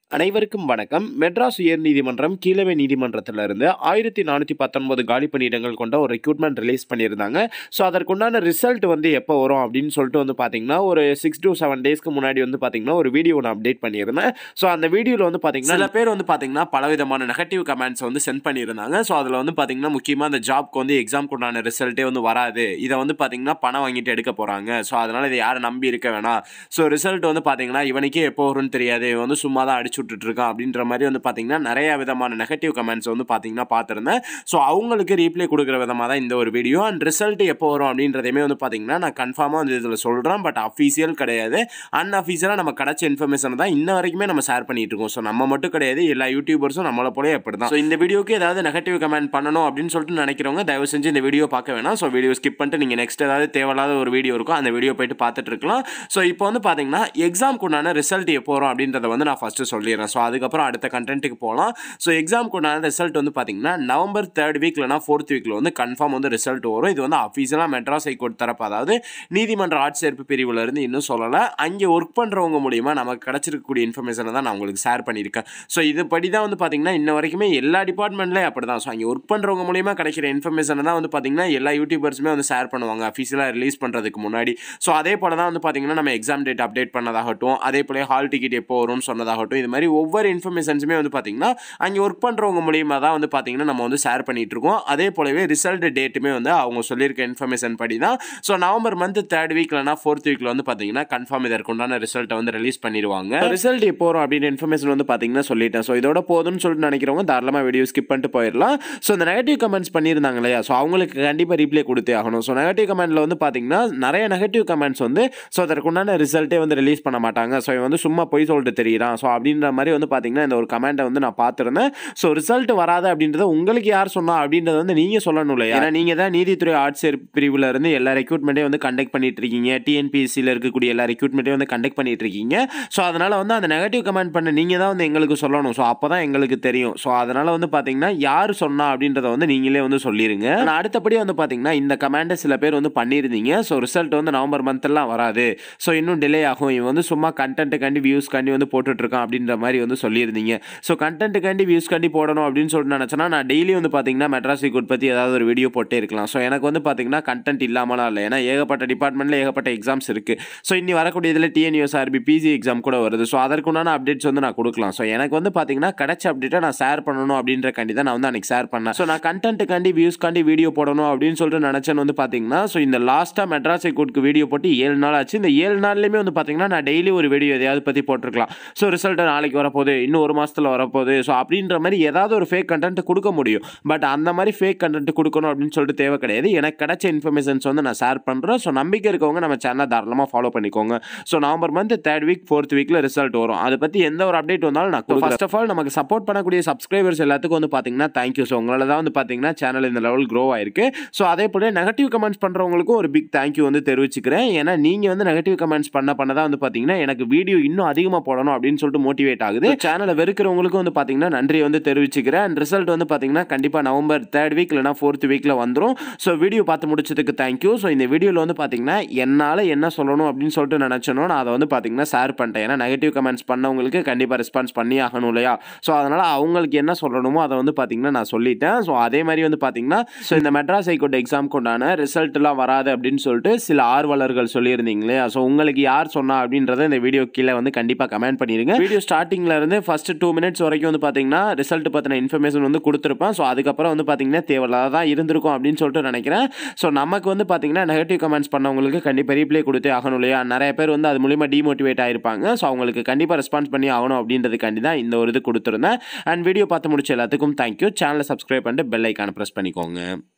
அனைவருக்கும் வணக்கம் மெட்ராஸ் உயர் நீதிமன்றம் கீழமை நீதிமன்றத்திலிருந்து ஆயிரத்தி நானூற்றி பத்தொன்பது காலி பணியிடங்கள் கொண்ட ஒரு ரெக்ரூட்மெண்ட் ரிலீஸ் பண்ணியிருந்தாங்க ஸோ அதற்குண்டான ரிசல்ட் வந்து எப்போ வரும் அப்படின்னு சொல்லிட்டு வந்து பார்த்தீங்கன்னா ஒரு சிக்ஸ் to செவன் டேஸ்க்கு முன்னாடி வந்து பார்த்தீங்கன்னா ஒரு வீடியோ ஒன்று அப்டேட் பண்ணியிருந்தேன் ஸோ அந்த வீடியோவில் வந்து பார்த்தீங்கன்னா சில பேர் வந்து பார்த்தீங்கன்னா பலவிதமான நெகட்டிவ் கமெண்ட்ஸ் வந்து சென்ட் பண்ணியிருந்தாங்க ஸோ அதில் வந்து பார்த்தீங்கன்னா முக்கியமாக அந்த ஜாப்க்கு வந்து எக்ஸாம்க்கு உண்டான ரிசல்ட்டே வந்து வராது இதை வந்து பார்த்தீங்கன்னா பணம் வாங்கிட்டு எடுக்க போகிறாங்க ஸோ அதனால் இதை யாரும் நம்பி இருக்க வேணாம் ஸோ ரிசல்ட் வந்து பார்த்தீங்கன்னா இவனுக்கே எப்போ வரும்னு தெரியாது இவன் வந்து சும்மா தான் அடிச்சு விட்டுட்டு இருக்கான் அப்படின்ற மாதிரி வந்து பார்த்தீங்கன்னா நிறைய விதமான நெகட்டிவ் கமெண்ட்ஸ் வந்து பார்த்தீங்கன்னா பார்த்துருந்தேன் ஸோ அவங்களுக்கு ரீப்ளே கொடுக்குற விதமாக தான் இந்த ஒரு வீடியோ அண்ட் ரிசல்ட் எப்போ வரும் அப்படின்றதையுமே வந்து பார்த்தீங்கன்னா நான் கன்ஃபார்மாக வந்து இதில் சொல்கிறேன் பட் அஃபீஷியல் கிடையாது அன்அஃபீஷியலாக நம்ம கிடைச்ச இன்ஃபர்மேஷன் தான் இன்ன வரைக்குமே நம்ம ஷேர் பண்ணிட்டு இருக்கோம் ஸோ நம்ம மட்டும் கிடையாது எல்லா யூடியூபர்ஸும் நம்மளை போலே அப்படி தான் ஸோ இந்த வீடியோக்கு ஏதாவது நெகட்டிவ் கமெண்ட் பண்ணணும் அப்படின்னு சொல்லிட்டு நினைக்கிறவங்க தயவு செஞ்சு இந்த வீடியோ பார்க்க வேணாம் ஸோ வீடியோ ஸ்கிப் பண்ணிட்டு நீங்கள் நெக்ஸ்ட் ஏதாவது தேவையில்லாத ஒரு வீடியோ இருக்கும் அந்த வீடியோ போயிட்டு பார்த்துட்டு இருக்கலாம் ஸோ இப்போ வந்து பார்த்தீங்கன்னா எக்ஸாம்க்கு உண்டான ரிசல்ட் எப்போ வரும் அப்படின்றத வந்து நான் ஃபஸ்ட்டு சொல்லிடுறேன் ஸோ அதுக்கப்புறம் அடுத்த கண்டென்ட்டுக்கு போகலாம் ஸோ எக்ஸாம்க்கு உண்டான ரிசல்ட் வந்து பார்த்தீங்கன்னா நவம்பர் தேர்ட் வீக் இல்லைனா ஃபோர்த் வீக்கில் வந்து கன்ஃபார்ம் வந்து ரிசல்ட் வரும் இது வந்து அஃபீஷியலாக மெட்ராஸ் ஹைகோர்ட் தரப்பு அதாவது நீதிமன்ற ஆட்சேர்ப்பு பிரிவுல இருந்து இன்னும் சொல்லலை அங்கே ஒர்க் பண்ணுறவங்க மூலியமாக நமக்கு கிடச்சிருக்கக்கூடிய இன்ஃபர்மேஷனை தான் நான் உங்களுக்கு ஷேர் பண்ணியிருக்கேன் ஸோ இதுபடி தான் வந்து பார்த்தீங்கன்னா இன்ன வரைக்குமே எல்லா டிபார்ட்மெண்ட்லேயும் அப்படி தான் ஸோ அங்கே ஒர்க் பண்ணுறவங்க மூலியமாக கிடைக்கிற இன்ஃபர்மேஷனை தான் வந்து பார்த்தீங்கன்னா எல்லா யூடியூபர்ஸுமே வந்து ஷேர் பண்ணுவாங்க அஃபீஷியலாக ரிலீஸ் பண்ணுறதுக்கு முன்னாடி ஸோ அதே போல் தான் வந்து பார்த்தீங்கன்னா நம்ம எக்ஸாம் டேட் அப்டேட் பண்ணதாகட்டும் அதே போல ஹால் டிக்கெட் எப்போ வரும்னு சொன்னதாகட்டும் இது மாதிரி ஒவ்வொரு இன்ஃபர்மேஷன்ஸுமே வந்து பார்த்தீங்கன்னா அங்கே ஒர்க் பண்ணுறவங்க மூலியமாக தான் வந்து பார்த்தீங்கன்னா நம்ம வந்து ஷேர் பண்ணிட்டு இருக்கோம் அதே போலவே ரிசல்ட் டேட்டுமே வந்து அவங்க சொல்லியிருக்க இன்ஃபர்மேஷன் படி தான் ஸோ நவம்பர் மந்த் தேர்ட் வீக்லனா ஃபோர்த் வீக்கில் வந்து பார்த்தீங்கன்னா கன்ஃபார்ம் இதற்குண்டான ரிசல்ட்டை வந்து ரிலீஸ் பண்ணிடுவாங்க ரிசல்ட் எப்போ வரும் அப்படின்னு இன்ஃபர்மேஷன் வந்து பார்த்தீங்கன்னா சொல்லிட்டேன் ஸோ இதோட போதும்னு சொல்லிட்டு நினைக்கிறவங்க தாராளமாக வீடியோ ஸ்கிப் பண்ணிட்டு போயிடலாம் ஸோ இந்த நெகட்டிவ் கமெண்ட்ஸ் பண்ணியிருந்தாங்க இல்லையா ஸோ அவங்களுக்கு கண்டிப்பாக ரீப்ளே கொடுத்தே ஆகணும் ஸோ நெகட்டிவ் கமெண்ட்டில் வந்து பார்த்தீங்கன்னா நிறைய நெகட்டிவ் கமெண்ட்ஸ் வந்து ஸோ அதற்குண்டான ரிசல்ட்டே வந்து ரிலீஸ் பண்ண மாட்டாங்க ஸோ இவன் வந்து சும்மா போய் சொல்லிட்டு தெரியுறான் ஸோ அப்படின்ற மாதிரி வந்து பார்த்தீங்கன்னா இந்த ஒரு கமெண்ட்டை வந்து நான் பார்த்துருந்தேன் ஸோ ரிசல்ட் வராது அப்படின்றத உங்களுக்கு யார் சொன்னா அப்படின்றத வந்து நீங்கள் சொல்லணும் இல்லையா ஏன்னா நீங்கள் தான் நீதித்துறை ஆட்சியர் பிரிவில் இருந்து எல்லா ரெக்ரூட்மெண்ட்டையும் வந்து கண்டக்ட் பண்ணிட்டு இருக்கீங்க டிஎன்பிஎஸ்சியில் இருக்கக்கூடிய எல்லா ரெக்ரூட்மெண்ட்டையும் வந்து கண்டக்ட் பண்ணிட்டு இருக்கீங்க ஸோ அதனால் வந்து அந்த நெகட்டிவ் கமெண்ட் பண்ண நீங்கள் தான் வந்து எங்களுக்கு சொல்லணும் ஸோ அப்போ தான் எங்களுக்கு தெரியும் ஸோ அதனால் வந்து பார்த்தீங்கன்னா யார் சொன்னா அப்படின்றத வந்து நீங்களே வந்து சொல்லிடுங்க நான் அடுத்தபடி வந்து பார்த்தீங்கன்னா இந்த கமெண்டை சில பேர் வந்து பண்ணியிருந்தீங்க ஸோ ரிசல்ட் வந்து நவம்பர் மந்த்லாம் வராது ஸோ இன்னும் டிலே ஆகும் இவன் வந்து சும்மா கண்டென்ட்டுக்காண்டி வியூஸ்க்காண்டி வந்து போட்டுட்ருக்கான் அப்படின்ற மாதிரி வந்து சொல்லியிருந்தீங்க ஸோ கண்டென்ட்டுக்காண்டி வியூஸ்க்காண்டி போடணும் அப்படின்னு சொல்லிட்டு நினச்சேன்னா நான் டெய்லி வந்து பார்த்தீங்கன்னா மெட்ராஸ் ஹைகோர்ட் பற்றி ஏதாவது ஒரு வீடியோ போட்டே இருக்கலாம் ஸோ எனக்கு வந்து பார்த்தீங்கன்னா கண்டென்ட் இல்லாமலாம் இல்லை ஏன்னா ஏகப்பட்ட டிபார்ட்மெண்ட்டில் ஏகப்பட்ட எக்ஸாம்ஸ் இருக்குது ஸோ இன்னி வரக்கூடிய இதில் டிஎன்யூஎஸ்ஆர்பி பிஜி எக்ஸாம் கூட வருது ஸோ அதற்குண்டான அப்டேட்ஸ் வந்து நான் கொடுக்கலாம் ஸோ எனக்கு வந்து பார்த்தீங்கன்னா கிடைச்ச அப்டேட்டை நான் ஷேர் பண்ணணும் அப்படின்ற கண்டி தான் நான் வந்து அன்றைக்கி ஷேர் பண்ணேன் ஸோ நான் கண்டென்ட்டுக்காண்டி வியூஸ்க்காண்டி வீடியோ போடணும் அப்படின்னு சொல்லிட்டு நினச்சேன்னு வந்து பார்த்தீங்கன்னா ஸோ இந்த லாஸ்ட்டாக மெட்ராஸ் ஹைகோர்ட்டுக்கு வீடியோ போட்டு ஏழு நாள் ஆச்சு இந்த ஏழு நாள்லையுமே வந்து பார்த்தீங்கன்னா நான் டெய்லி ஒரு வீடியோ எதையாவது பற்றி போட்டிருக்கலாம் ஸோ ரிசல்ட் நாளைக்கு வரப்போகுது இன்னும் ஒரு மாதத்தில் வரப்போகுது ஸோ அப்படின்ற மாதிரி ஏதாவது ஒரு ஃபேக் கண்டென்ட் கொடுக்க முடியும் பட் அந்த மாதிரி ஃபேக் கண்டென்ட் கொடுக்கணும் அப்படின்னு சொல்லிட்டு தேவை கிடையாது எனக்கு கிடைச்ச இன்ஃபர்மேஷன்ஸ் வந்து நான் ஷேர் பண்ணுறேன் ஸோ நம்பிக்கை இருக்கவங்க நம்ம சேனலை தாராளமாக ஃபாலோ பண்ணிக்கோங்க so November month third week fourth வீக்கில் ரிசல்ட் வரும் அதை பற்றி எந்த ஒரு அப்டேட் வந்தாலும் நான் ஃபர்ஸ்ட் ஆஃப் ஆல் நமக்கு சப்போர்ட் பண்ணக்கூடிய சப்ஸ்கிரைபர்ஸ் எல்லாத்துக்கும் வந்து பார்த்தீங்கன்னா தேங்க்யூ ஸோ உங்களால் தான் வந்து பார்த்தீங்கன்னா சேனல் இந்த லெவல் க்ரோ ஆயிருக்கு ஸோ அதே போல் நெகட்டிவ் கமெண்ட்ஸ் பண்ணுறவங்களுக்கும் ஒரு பிக் தேங்க்யூ வந்து தெரிவிச்சுக்கிறேன் ஏன்னா நீங்கள் வந்து நெகட்டிவ் கமெண்ட்ஸ் பண்ண பண்ண தான் வந்து பார்த்தீங்கன்னா எனக்கு வீடியோ இன்னும் அதிகமாக போடணும் அப்படின்னு சொல்லிட்டு மோட்டிவேட் ஆகுது சேனலை வெறுக்கிறவங்களுக்கும் வந்து பார்த்தீங்கன்னா நன்றி வந்து தெரிவிச்சுக்கிறேன் அண்ட் ரிசல்ட் வந்து பார்த்தீங்கன்னா கண்டிப்பாக நவம்பர் தேர்ட் வீக் இல்லைனா ஃபோர்த் வீக்கில் வந்துடும் ஸோ வீடியோ பார்த்து முடிச்சதுக்கு தேங்க்யூ ஸோ இந்த வீடியோவில் வந்து பார்த்தீங்கன்னா என்னால் என்ன சொல்லணும் அப்படின்னு சொல்லிட்டு நினச்சனோ நான் அதை வந்து பார்த்தீங்கன்னா ஷேர் பண்ணிட்டேன் ஏன்னா நெகட்டிவ் கமெண்ட்ஸ் பண்ணவங்களுக்கு கண்டிப்பாக ரெஸ்பான்ஸ் பண்ணி ஆகணும் இல்லையா ஸோ அதனால் அவங்களுக்கு என்ன சொல்லணுமோ அதை வந்து பார்த்தீங்கன்னா நான் சொல்லிட்டேன் ஸோ அதே மாதிரி வந்து பார்த்தீங்கன்னா ஸோ இந்த மெட்ராஸ் ஹைகோர்ட் எக்ஸாம்க்கு உண்டான ரிசல்ட்லாம் வராது அப்படின்னு சொல்லிட்டு சில ஆர்வலர்கள் சொல்லியிருந்தீங்க இல்லையா ஸோ உங்களுக்கு யார் சொன்னா அப்படின்றத இந்த வீடியோ கீழே வந்து கண்டிப்பாக கமெண்ட் பண்ணிடுங்க வீடியோ ஸ்டார்டிங்கில் இருந்து ஃபஸ்ட்டு டூ மினிட்ஸ் வரைக்கும் வந்து பார்த்தீங்கன்னா ரிசல்ட் பற்றின இன்ஃபர்மேஷன் வந்து கொடுத்துருப்பேன் ஸோ அதுக்கப்புறம் வந்து பார்த்தீங்கன்னா தேவையில்லாத தான் இருந்திருக்கும் அப்படின்னு சொல்லிட்டு நினைக்கிறேன் ஸோ நமக்கு வந்து பார்த்தீங்கன்னா நெகட்டிவ் கமெண்ட்ஸ் பண்ணவங்களுக்கு கண்டிப்பாக ரீப்ளே கொடுத்தே ஆகணும் இல்லையா நிறைய பேர் வந்து அது மூலிமா டிமோட்டிவேட் ஆயிருப்பாங்க ஸோ அவங்களுக்கு கண்டிப்பாக ரெஸ்பான்ஸ் பண்ணி ஆகணும் அப்படின்றதுக்காண்டி தான் இந்த ஒரு இது கொடுத்துருந்தேன் அண்ட் வீடியோ பார்த்து முடிச்ச எல்லாத்துக்கும் தேங்க்யூ சேனலை சப்ஸ்கிரைப் பண்ணிட்டு பெல் ஐக்கான ப்ரெஸ் பண்ணிக்கோங்க